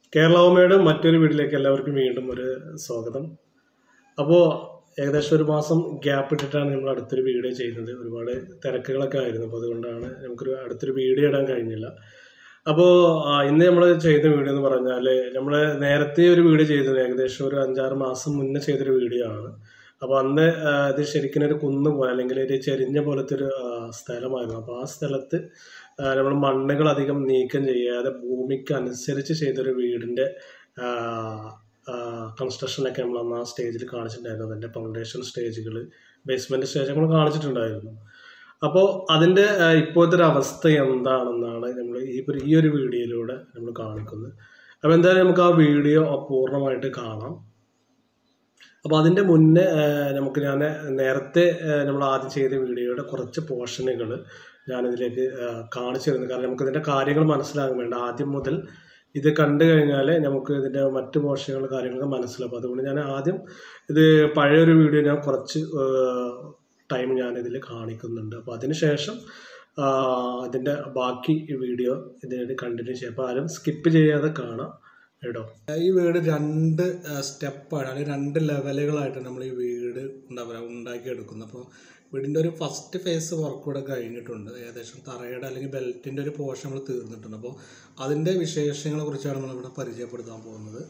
കേരളവുമയുടെ മറ്റൊരു വീട്ടിലേക്ക് എല്ലാവർക്കും വീണ്ടും ഒരു സ്വാഗതം അപ്പോൾ ഏകദേശം ഒരു മാസം ഗ്യാപ്പ് ഇട്ടിട്ടാണ് നമ്മൾ അടുത്തൊരു വീഡിയോ ചെയ്യുന്നത് ഒരുപാട് തിരക്കുകളൊക്കെ ആയിരുന്നു അപ്പോൾ അതുകൊണ്ടാണ് നമുക്കൊരു അടുത്തൊരു വീഡിയോ ഇടാൻ കഴിഞ്ഞില്ല അപ്പോൾ ഇന്ന് നമ്മൾ ചെയ്ത വീഡിയോ എന്ന് പറഞ്ഞാൽ നമ്മൾ നേരത്തെ ഒരു വീഡിയോ ചെയ്തത് ഏകദേശം ഒരു അഞ്ചാറ് മാസം മുന്നേ ചെയ്തൊരു വീഡിയോ ആണ് അപ്പോൾ അന്ന് ആ, ഇത് ശരിക്കും ഒരു കുന്ന് പോലെ അല്ലെങ്കിൽ ഒരു ചെരിഞ്ഞ പോലത്തെ ഒരു ആ, സ്ഥലമായിരുന്നു അപ്പോൾ ആ സ്ഥലത്ത് നമ്മൾ മണ്ണുകൾ അധികം നീക്കം ചെയ്യാതെ ഭൂമിക്ക് അനുസരിച്ച് ചെയ്തൊരു വീടിൻ്റെ കൺസ്ട്രക്ഷനൊക്കെ നമ്മൾ അന്ന് ആ സ്റ്റേജിൽ കാണിച്ചിട്ടുണ്ടായിരുന്നു അതിൻ്റെ ഫൗണ്ടേഷൻ സ്റ്റേജുകൾ ബേസ്മെൻറ്റ് സ്റ്റേജ് നമ്മൾ കാണിച്ചിട്ടുണ്ടായിരുന്നു അപ്പോൾ അതിൻ്റെ ആ, ഇപ്പോഴത്തെ ഒരു അവസ്ഥ എന്താണെന്നാണ് നമ്മൾ ഈ ഒരു- ഈ ഒരു വീഡിയോയിലൂടെ നമ്മൾ കാണിക്കുന്നത് അപ്പോൾ എന്തായാലും നമുക്ക് ആ വീഡിയോ പൂർണ്ണമായിട്ട് കാണാം അപ്പോൾ അതിൻ്റെ മുന്നേ ആ, നമുക്ക് ഞാൻ നേരത്തെ നമ്മൾ ആദ്യം ചെയ്ത വീഡിയോയുടെ കുറച്ച് പോർഷനുകൾ ഞാനിതിലേക്ക് ആ, കാണിച്ചു തരുന്നു കാരണം നമുക്ക് ഇതിൻ്റെ കാര്യങ്ങൾ മനസ്സിലാകാൻ വേണ്ട ആദ്യം മുതൽ ഇത് കണ്ടു കഴിഞ്ഞാൽ നമുക്ക് ഇതിൻ്റെ മറ്റ് പോർഷനുകൾ കാര്യങ്ങളൊക്കെ മനസ്സിലാവും അതുകൊണ്ട് ഞാൻ ആദ്യം ഇത് പഴയൊരു വീഡിയോ ഞാൻ കുറച്ച് ടൈം ഞാനിതിൽ കാണിക്കുന്നുണ്ട് അപ്പോൾ അതിന് ശേഷം ആ, ഇതിൻ്റെ ബാക്കി വീഡിയോ ഇതിനായിട്ട് കണ്ടിന്യൂ ചെയ്യാം അപ്പോൾ ആരും സ്കിപ്പ് ചെയ്യാതെ കാണാം കേട്ടോ ഈ വീട് രണ്ട് സ്റ്റെപ്പാണ് അല്ലെങ്കിൽ രണ്ട് ലെവലുകളായിട്ട് നമ്മൾ ഈ വീട് എന്താ പറയുക ഉണ്ടാക്കിയെടുക്കുന്നത് അപ്പോൾ വീടിൻ്റെ ഒരു ഫസ്റ്റ് ഫേസ് വർക്ക് കൂടെ കഴിഞ്ഞിട്ടുണ്ട് ഏകദേശം തറയുടെ അല്ലെങ്കിൽ ബെൽറ്റിൻ്റെ ഒരു പോർഷൻ നമ്മൾ തീർന്നിട്ടുണ്ട് അപ്പോൾ അതിൻ്റെ വിശേഷങ്ങളെ കുറിച്ചാണ് നമ്മളിവിടെ പരിചയപ്പെടുത്താൻ പോകുന്നത്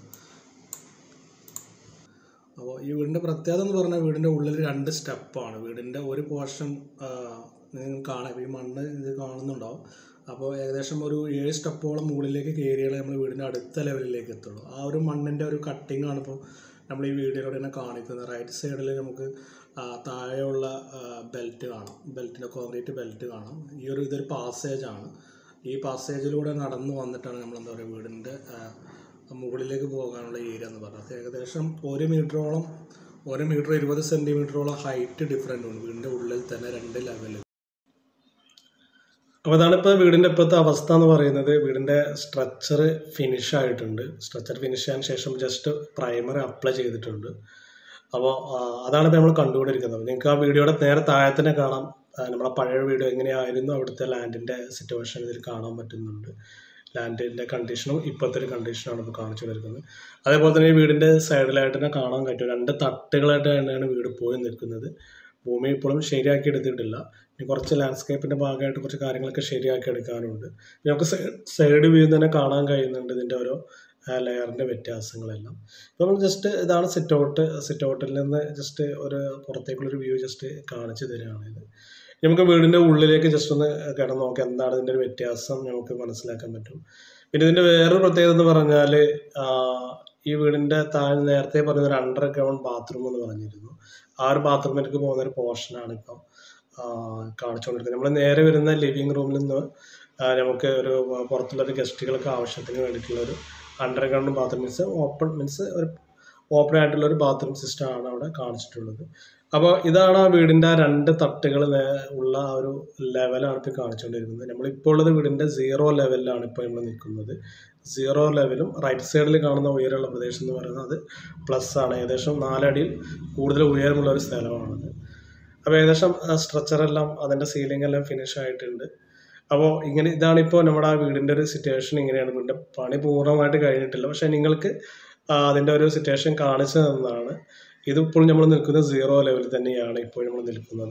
അപ്പോൾ ഈ വീടിൻ്റെ പ്രത്യേകത എന്ന് പറഞ്ഞാൽ വീടിൻ്റെ ഉള്ളിൽ രണ്ട് സ്റ്റെപ്പാണ് വീടിൻ്റെ ഒരു പോർഷൻ നിങ്ങൾ കാണാം ഈ മണ്ണ് ഇത് കാണുന്നുണ്ടാവും അപ്പോൾ ഏകദേശം ഒരു ഏഴ് സ്റ്റെപ്പോളം മുകളിലേക്ക് കയറിയാലേ നമ്മൾ വീടിൻ്റെ അടുത്ത ലെവലിലേക്ക് എത്തുള്ളൂ ആ ഒരു മണ്ണിൻ്റെ ഒരു കട്ടിംഗ് ആണ് ഇപ്പോൾ നമ്മൾ ഈ വീഡിയോയിലൂടെ തന്നെ കാണിക്കുന്നത് റൈറ്റ് സൈഡിൽ നമുക്ക് ആ, താഴെയുള്ള ബെൽറ്റ് കാണാം ബെൽറ്റിൻ്റെ കോൺക്രീറ്റ് ബെൽറ്റ് കാണാം ഈ ഒരു ഇതൊരു പാസേജ് ആണ് ഈ പാസേജിലൂടെ നടന്നു വന്നിട്ടാണ് നമ്മൾ എന്താ പറയുക വീടിൻ്റെ ആ, മുകളിലേക്ക് പോകാനുള്ള ഏരിയ എന്ന് പറയുന്നത് ഏകദേശം ഒരു മീറ്ററോളം ഒരു മീറ്റർ ഇരുപത് സെൻറ്റിമീറ്ററോളം ഹൈറ്റ് ഡിഫറെൻ്റ് ഉണ്ട് വീടിൻ്റെ ഉള്ളിൽ തന്നെ രണ്ട് ലെവലിൽ അപ്പോൾ അതാണ് ഇപ്പോൾ വീടിൻ്റെ ഇപ്പോഴത്തെ അവസ്ഥ എന്ന് പറയുന്നത് വീടിൻ്റെ സ്ട്രക്ചർ ഫിനിഷ് ആയിട്ടുണ്ട് സ്ട്രക്ചർ ഫിനിഷ് ചെയ്യാൻ ശേഷം ജസ്റ്റ് പ്രൈമർ അപ്ലൈ ചെയ്തിട്ടുണ്ട് അപ്പോൾ അതാണ് ഇപ്പോൾ നമ്മൾ കണ്ടുകൊണ്ടിരിക്കുന്നത് നിങ്ങൾക്ക് ആ വീഡിയോയുടെ നേരെ താഴെ തന്നെ കാണാം ആ, നമ്മുടെ പഴയ വീഡിയോ എങ്ങനെയായിരുന്നു അവിടുത്തെ ലാൻഡിൻ്റെ സിറ്റുവേഷൻ ഇതിൽ കാണാൻ പറ്റുന്നുണ്ട് ലാൻഡിൻ്റെ കണ്ടീഷനും ഇപ്പോഴത്തെ ഒരു കണ്ടീഷനാണ് ഇപ്പോൾ കാണിച്ചു കൊടുക്കുന്നത് അതേപോലെ തന്നെ ഈ വീടിൻ്റെ സൈഡിലായിട്ട് തന്നെ കാണാൻ പറ്റും രണ്ട് തട്ടുകളായിട്ട് തന്നെയാണ് വീട് പോയി നിൽക്കുന്നത് ഭൂമി ഇപ്പോഴും ശരിയാക്കി എടുത്തിട്ടില്ല ഇനി കുറച്ച് ലാൻഡ്സ്കേപ്പിൻ്റെ ഭാഗമായിട്ട് കുറച്ച് കാര്യങ്ങളൊക്കെ ശരിയാക്കി എടുക്കാനുണ്ട് ഇനി നമുക്ക് സൈഡ് വ്യൂ തന്നെ കാണാൻ കഴിയുന്നുണ്ട് ഇതിൻ്റെ ഓരോ ലെയറിൻ്റെ വ്യത്യാസങ്ങളെല്ലാം ഇപ്പോൾ നമ്മൾ ജസ്റ്റ് ഇതാണ് സിറ്റ് ഔട്ട് സിറ്റ് ഔട്ടിൽ നിന്ന് ജസ്റ്റ് ഒരു പുറത്തേക്കുള്ളൊരു വ്യൂ ജസ്റ്റ് കാണിച്ചു തരികയാണ് ഇത് ഇനി നമുക്ക് വീടിൻ്റെ ഉള്ളിലേക്ക് ജസ്റ്റ് ഒന്ന് കിടന്ന് നോക്കാം എന്താണ് ഇതിൻ്റെ ഒരു വ്യത്യാസം നമുക്ക് മനസ്സിലാക്കാൻ പറ്റും പിന്നെ ഇതിൻ്റെ വേറൊരു പ്രത്യേകത എന്ന് പറഞ്ഞാൽ ഈ വീടിൻ്റെ താഴെ നേരത്തെ പറഞ്ഞ ഒരു അണ്ടർ ഗ്രൗണ്ട് ബാത്റൂം എന്ന് പറഞ്ഞിരുന്നു ആ ഒരു ബാത്റൂമിലേക്ക് പോകുന്ന ഒരു പോർഷനാണ് ഇപ്പം കാണിച്ചുകൊണ്ടിരിക്കുന്നത് നമ്മൾ നേരെ വരുന്ന ലിവിങ് റൂമിൽ നിന്ന് ആ, നമുക്ക് ഒരു പുറത്തുള്ള ഒരു ഗസ്റ്റുകൾക്ക് ആവശ്യത്തിന് വേണ്ടിയിട്ടുള്ള ഒരു underground bathroom means open means ഒരു ഓപ്പൺ ആയിട്ടുള്ള ഒരു ബാത്റൂം സിസ്റ്റം ആണ് അവിടെ കാണിച്ചിട്ടുള്ളത് അപ്പോൾ ഇതാണ് ആ വീടിൻ്റെ ആ രണ്ട് തട്ടുകൾ ഉള്ള ആ ഒരു ലെവലാണ് ഇപ്പോൾ കാണിച്ചുകൊണ്ടിരിക്കുന്നത് നമ്മളിപ്പോൾ ഉള്ളത് വീടിൻ്റെ സീറോ ലെവലിലാണ് ഇപ്പോൾ നമ്മൾ നിൽക്കുന്നത് സീറോ ലെവലും റൈറ്റ് സൈഡിൽ കാണുന്ന ഉയരമുള്ള പ്രദേശം എന്ന് പറയുന്നത് അത് പ്ലസ് ആണ് ഏകദേശം നാലടിയിൽ കൂടുതൽ ഉയരമുള്ള ഒരു സ്ഥലമാണത് അപ്പോൾ ഏകദേശം സ്ട്രക്ചറെല്ലാം അതിൻ്റെ സീലിംഗ് എല്ലാം ഫിനിഷ് ആയിട്ടുണ്ട് അപ്പോൾ ഇങ്ങനെ ഇതാണ് ഇപ്പോൾ നമ്മുടെ ആ വീടിൻ്റെ ഒരു സിറ്റുവേഷൻ ഇങ്ങനെയാണ് വീടിൻ്റെ പണി പൂർണ്ണമായിട്ട് കഴിഞ്ഞിട്ടില്ല പക്ഷേ നിങ്ങൾക്ക് ആ, അതിൻ്റെ ഒരു സിറ്റുവേഷൻ കാണിച്ചു തന്നതാണ് ഇതിപ്പോൾ നമ്മൾ നിൽക്കുന്നത് സീറോ ലെവലിൽ തന്നെയാണ് ഇപ്പോൾ നമ്മൾ നിൽക്കുന്നത്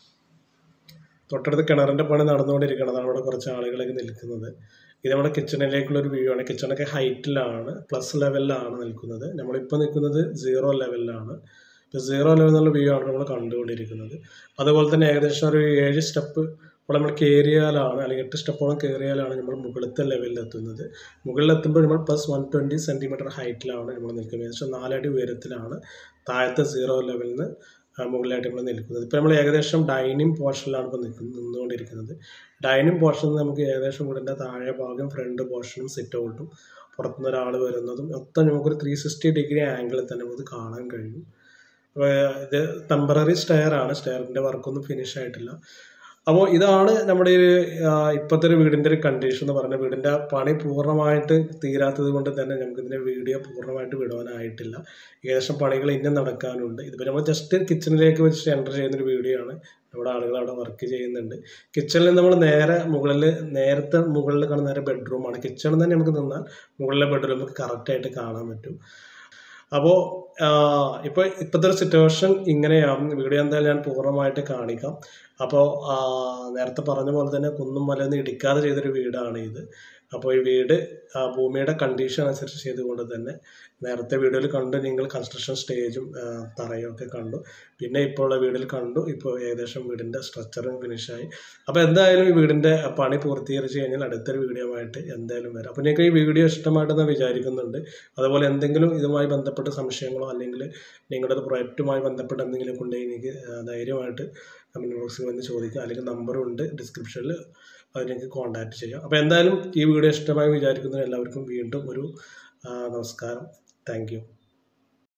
തൊട്ടടുത്ത് കിണറിൻ്റെ പണി നടന്നുകൊണ്ടിരിക്കുന്നതാണ് അവിടെ കുറച്ച് ആളുകളൊക്കെ നിൽക്കുന്നത് ഇത് നമ്മുടെ കിച്ചണിലേക്കുള്ള ഒരു വ്യൂ ആണ് കിച്ചണൊക്കെ ഹൈറ്റിലാണ് പ്ലസ് ലെവലിലാണ് നിൽക്കുന്നത് നമ്മളിപ്പോൾ നിൽക്കുന്നത് സീറോ ലെവലിലാണ് ഇപ്പോൾ സീറോ ലെവൽ എന്നുള്ള വ്യൂ ആണ് നമ്മൾ കണ്ടുകൊണ്ടിരിക്കുന്നത് അതുപോലെ തന്നെ ഏകദേശം ഒരു ഏഴ് സ്റ്റെപ്പ് ഇപ്പോൾ നമ്മൾ കയറിയാലാണ് അല്ലെങ്കിൽ എട്ട് സ്റ്റെപ്പോളം കയറിയാലാണ് നമ്മൾ മുകളിലത്തെ ലെവലിൽ എത്തുന്നത് മുകളിലെത്തുമ്പോൾ നമ്മൾ പ്ലസ് വൺ ട്വൻറ്റി സെൻറ്റിമീറ്റർ ഹൈറ്റിലാണ് നമ്മൾ നിൽക്കുന്നത് ഏകദേശം നാലടി ഉയരത്തിലാണ് താഴത്തെ സീറോ ലെവലിൽ നിന്ന് ആ, മുകളിലായിട്ട് നമ്മൾ നിൽക്കുന്നത് ഇപ്പോൾ നമ്മൾ ഏകദേശം ഡൈനിങ് പോർഷനിലാണ് ഇപ്പോൾ നിൽക്കുന്നത് നിന്നുകൊണ്ടിരിക്കുന്നത് ഡൈനിങ് പോർഷനിൽ നമുക്ക് ഏകദേശം വീടിൻ്റെ താഴെ ഭാഗം ഫ്രണ്ട് പോർഷനും സിറ്റ് ഔട്ടും പുറത്തുനിന്ന് ഒരാൾ വരുന്നതും മൊത്തം നമുക്കൊരു ത്രീ സിക്സ്റ്റി ഡിഗ്രി ആംഗിളിൽ തന്നെ നമുക്ക് കാണാൻ കഴിയും അപ്പോൾ ഇത് ടെമ്പററി സ്റ്റെയർ ആണ് സ്റ്റെയറിൻ്റെ വർക്കൊന്നും ഫിനിഷ് ആയിട്ടില്ല അപ്പോൾ ഇതാണ് നമ്മുടെ ഒരു ആ, ഇപ്പോഴത്തെ ഒരു വീടിൻ്റെ ഒരു കണ്ടീഷൻ എന്ന് പറഞ്ഞാൽ വീടിൻ്റെ പണി പൂർണ്ണമായിട്ട് തീരാത്തത് കൊണ്ട് തന്നെ നമുക്ക് ഇതിൻ്റെ വീഡിയോ പൂർണ്ണമായിട്ട് വിടുവാനായിട്ടില്ല ഏകദേശം പണികൾ ഇനിയും നടക്കാനുണ്ട് ഇതിപ്പോൾ നമ്മൾ ജസ്റ്റ് കിച്ചണിലേക്ക് വെച്ച് എൻ്റർ ചെയ്യുന്നൊരു വീഡിയോ ആണ് നമ്മുടെ ആളുകൾ അവിടെ വർക്ക് ചെയ്യുന്നുണ്ട് കിച്ചണിൽ നമ്മൾ നേരെ മുകളിൽ നേരത്തെ മുകളിൽ കാണുന്ന നേരെ ബെഡ്റൂമാണ് കിച്ചണിൽ തന്നെ നമുക്ക് നിന്നാൽ മുകളിലെ ബെഡ്റൂം നമുക്ക് കറക്റ്റായിട്ട് കാണാൻ പറ്റും അപ്പോൾ ഇപ്പോൾ ഇപ്പോഴത്തെ ഒരു സിറ്റുവേഷൻ ഇങ്ങനെയാണ് വീഡിയോ എന്തായാലും ഞാൻ പൂർണ്ണമായിട്ട് കാണിക്കാം അപ്പോൾ നേരത്തെ പറഞ്ഞ പോലെ തന്നെ കുന്നും മലയൊന്നും ഇടിക്കാതെ ചെയ്തൊരു വീടാണ് ഇത് അപ്പോൾ ഈ വീട് ആ, ഭൂമിയുടെ കണ്ടീഷൻ അനുസരിച്ച് ചെയ്തുകൊണ്ട് തന്നെ നേരത്തെ വീഡിയോയിൽ കണ്ടു നിങ്ങൾ കൺസ്ട്രക്ഷൻ സ്റ്റേജും ആ, തറയും ഒക്കെ കണ്ടു പിന്നെ ഇപ്പോൾ ഉള്ള വീഡിയോയിൽ കണ്ടു ഇപ്പോൾ ഏകദേശം വീടിൻ്റെ സ്ട്രക്ചറും ഫിനിഷായി അപ്പോൾ എന്തായാലും ഈ വീടിൻ്റെ പണി പൂർത്തീകരിച്ച് കഴിഞ്ഞാൽ അടുത്തൊരു വീഡിയോ ആയിട്ട് എന്തായാലും വരാം അപ്പോൾ നിങ്ങൾക്ക് ഈ വീഡിയോ ഇഷ്ടമായിട്ടെന്ന് വിചാരിക്കുന്നുണ്ട് അതുപോലെ എന്തെങ്കിലും ഇതുമായി ബന്ധപ്പെട്ട സംശയങ്ങളോ അല്ലെങ്കിൽ നിങ്ങളുടെ പ്രൊജക്റ്റുമായി ബന്ധപ്പെട്ട എന്തെങ്കിലും ഉണ്ടെങ്കിൽ എനിക്ക് ആ, ധൈര്യമായിട്ട് കമൻറ്റ് ബോക്സിൽ വന്ന് ചോദിക്കുക അല്ലെങ്കിൽ നമ്പറും ഉണ്ട് ഡിസ്ക്രിപ്ഷനിൽ അതിലേക്ക് കോൺടാക്റ്റ് ചെയ്യാം അപ്പോൾ എന്തായാലും ഈ വീഡിയോ ഇഷ്ടമായി വിചാരിക്കുന്ന എല്ലാവർക്കും വീണ്ടും ഒരു ആ, നമസ്കാരം താങ്ക് യു